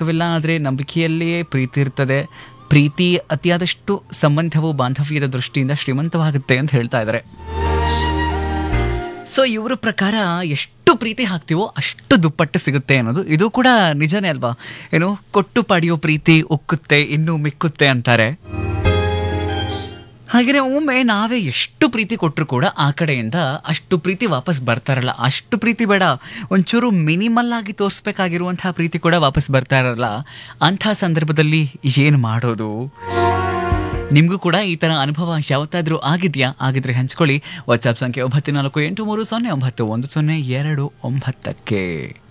ತರ್ಕವಿಲ್ಲ ಆದರೆ ನಂಬಿಕೆಯಲ್ಲಿಯೇ ಪ್ರೀತಿ ಇರ್ತದೆ ಪ್ರೀತಿ ಅತಿಯಾದಷ್ಟು ಸಂಬಂಧವು ಬಾಂಧವ್ಯದ ದೃಷ್ಟಿಯಿಂದ ಶ್ರೀಮಂತವಾಗುತ್ತೆ ಅಂತ ಹೇಳ್ತಾ ಇದ್ದಾರೆ ಸೊ ಇವರ ಪ್ರಕಾರ ಎಷ್ಟು ಪ್ರೀತಿ ಹಾಕ್ತೀವೋ ಅಷ್ಟು ದುಪ್ಪಟ್ಟು ಸಿಗುತ್ತೆ ಅನ್ನೋದು ಇದು ಕೂಡ ನಿಜನೇ ಅಲ್ವಾ ಏನು ಕೊಟ್ಟು ಪಡೆಯೋ ಪ್ರೀತಿ ಉಕ್ಕುತ್ತೆ ಇನ್ನು ಮಿಕ್ಕುತ್ತೆ ಅಂತಾರೆ ಹಾಗೆಯೇ ಒಮ್ಮೆ ನಾವೇ ಎಷ್ಟು ಪ್ರೀತಿ ಕೊಟ್ಟರು ಕೂಡ ಆ ಕಡೆಯಿಂದ ಅಷ್ಟು ಪ್ರೀತಿ ವಾಪಸ್ ಬರ್ತಾರಲ್ಲ ಅಷ್ಟು ಪ್ರೀತಿ ಬೇಡ ಒಂಚೂರು ಮಿನಿಮಲ್ ಆಗಿ ತೋರಿಸ್ಬೇಕಾಗಿರುವಂತಹ ಪ್ರೀತಿ ಕೂಡ ವಾಪಸ್ ಬರ್ತಾ ಇರಲ್ಲ ಅಂಥ ಸಂದರ್ಭದಲ್ಲಿ ಏನು ಮಾಡೋದು ನಿಮಗೂ ಕೂಡ ಈ ಥರ ಅನುಭವ ಯಾವತ್ತಾದರೂ ಆಗಿದೆಯಾ ಆಗಿದ್ರೆ ಹಂಚ್ಕೊಳ್ಳಿ ವಾಟ್ಸ್ಆಪ್ ಸಂಖ್ಯೆ ಒಂಬತ್ತು ನಾಲ್ಕು ಎಂಟು ಮೂರು ಸೊನ್ನೆ ಒಂಬತ್ತು ಒಂದು ಸೊನ್ನೆ ಎರಡು ಒಂಬತ್ತಕ್ಕೆ